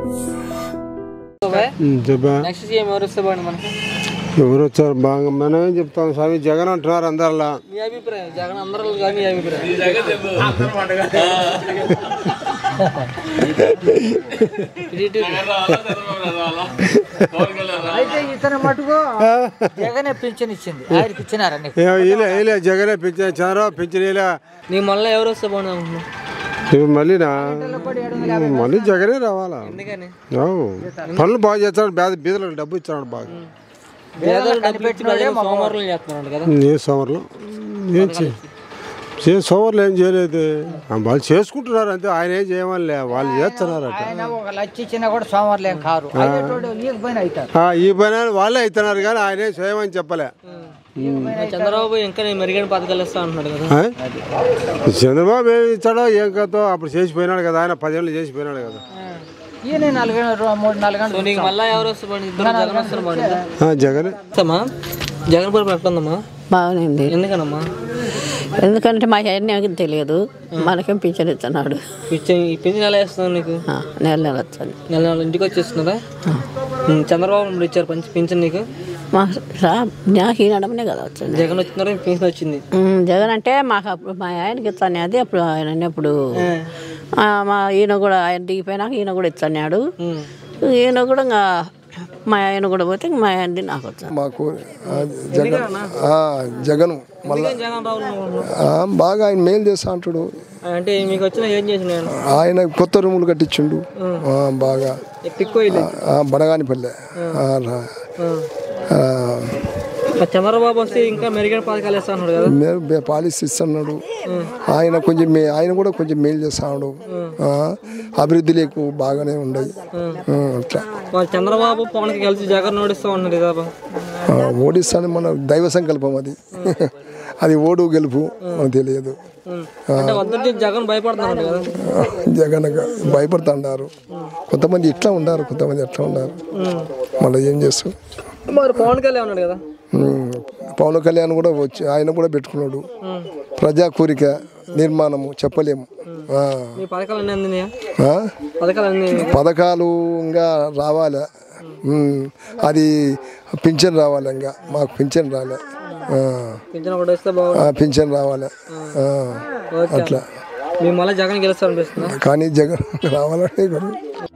చెప్పా next CM ఎవరు వస్తే బాగుంది మనకి ఎవరు వచ్చారు బాగా మనం ఏం చెప్తాం స్వామి జగన్ అంటున్నారు అందరిలా మీ అభిప్రాయం జగన్ అందరూ కాదు మీ అభిప్రాయం టీడీపీ. అయితే ఇతను మటుకు జగనే పింఛన్ ఇచ్చింది ఆయనకి ఇచ్చినారా నీకు ఇలా ఇలా జగనే పెంచిన చంద్రబాబు పెంచిన ఇలా నీ మళ్ళీ ఎవరు వస్తే బాగుంది అనుకుంటున్నావు ఇప్పుడు మళ్ళీనా మళ్ళీ జగనే రావాలా ఎందుకని అవు. పనులు బాగా చేస్తాడు పేద బీదలకు డబ్బు ఇచ్చాడు బాగా పేదలు డబ్బులు ఇచ్చి ప్రజలు సోమవారం చేస్తున్నాడు కదా ఏ సోమర్లు ఏం చే చే సోమర్లు ఏం చేయలేదు ఆ, వాళ్ళు చేసుకుంటున్నారు అంతే ఆయన ఏం చేయమని వాళ్ళు చేస్తున్నారు అట్లా ఆయన ఒక లక్ష ఇచ్చినా కూడా సోమవారం ఏం కారు అయ్యేటోడు ఈగ పైన అవుతారు ఆ, ఈ పని వాళ్ళే అవుతున్నారు కానీ ఆయన ఏం చేయమని చెప్పలే చంద్రబాబు ఇంకా నేను మెరుగైన పథకాలు ఇస్తా అంటున్నాడు కదా ఆ? చంద్రబాబు ఏమి ఇచ్చాడో ఏం కథో అప్పుడు చేసిపోయినాడు కదా ఆయన పదేళ్ళు చేసిపోయినాడు కదా ఈయన నాలుగు రో- మూడు నాలుగు సో గంటలు నీకు మళ్ళీ ఎవరు వస్తే బాగుంది ఇద్దరు జగన్ వస్తారు బాగుంది ఆ, జగనే అమ్మా జగన్ పరిపాలన ఎట్లా ఉందమ్మా బాగుంది ఎందుకనమ్మా ఎందుకంటే మా ఆయన్ని తెలియదు మనకేం పింఛన్ ఇస్తున్నాడు పిచ్చి ఈ పింఛన్ ఎలా వేస్తున్నావు నీకు ఆ, నెల నెల వచ్చింది నెల నెల ఇంటికి వచ్చేస్తున్నారా ఉమ్, చంద్రబాబు నాయుడు ఇచ్చారు పంచి పింఛన్ నీకు మా రా నాకు ఈనడమనే కదా వచ్చింది జగన్ వచ్చినారా పింఛన్ వచ్చింది ఉమ్, జగన్ అంటే మాకు అప్పుడు మా ఆయనకి ఇస్తాను అది అప్పుడు ఆయన అన్నప్పుడు ఆ, మా ఈయన కూడా ఆయన దిగిపోయినాక ఈయన కూడా ఇస్తున్నాడు ఉమ్. ఈయన కూడా ఇంకా మా ఆయన కూడా పోతే ఇంక మా ఆయనది నాకు వచ్చింది మాకు ఆ, జగన్ ఆ, జగన్ మళ్ళా ఎందుకని జగన్ రావాలనుకుంటున్నావు ఆ, బాగా ఆయన మేలు చేస్తా అంటాడు అంటే మీకు వచ్చిన ఏం చేసిన నేను ఆయన కొత్త రూములు కట్టించిండు ఆ, బాగా పిక్కో ఇల్లు ఆ, బడగానిపల్లె ఆ, రా- ఆ, మరి చంద్రబాబు వస్తే ఇంకా మెరుగైన పథకాలు ఇస్తా అన్నాడు కదా మే- బే- పాలసీ ఇస్తున్నాడు ఆయన కొంచెం మే ఆయన కూడా కొంచెం మేలు చేస్తున్నాడు ఆ, అభివృద్ధి లేకు బాగానే ఉండయి ఆ, అట్లా మరి చంద్రబాబు పవన్ కి కలిసి జగన్ ఓడిస్తా ఉన్నాడు కదా బా. ఆ, ఓడిస్తాను మన దైవ సంకల్పం అది అది ఓడు గెలుపు మనకు తెలియదు ఉమ్. అంటే వద్దంటే జగన్ భయపడుతున్నాడు కదా జగన్ భయపడుతున్నారు కొంతమంది ఇట్లా ఉన్నారు కొంతమంది ఎట్లా ఉన్నారు మళ్ళీ ఏం చేస్తాం మరి పవన్ కళ్యాణ్ ఉన్నాడు కదా ఉమ్, పవన్ కళ్యాణ్ కూడా వచ్చి ఆయన కూడా పెట్టుకున్నాడు ప్రజా కోరిక నిర్మాణము చెప్పలేము ఆ. మీ పథకాలు అన్నీ అందినాయా ఆ? పథకాలు అన్నీ పథకాలు ఇంకా రావాలి ఉమ్, అది పింఛన్ రావాలి ఇంకా మాకు పింఛన్ రాలే ఆ. పింఛన్ ఒకటి వస్తే బాగుంది ఆ, పింఛన్ రావాలి ఆ. ఓకే అట్లా మేము మళ్ళీ జగన్ గెలుస్తా అనిపిస్తుందా కానీ జగన్ రావాలంటే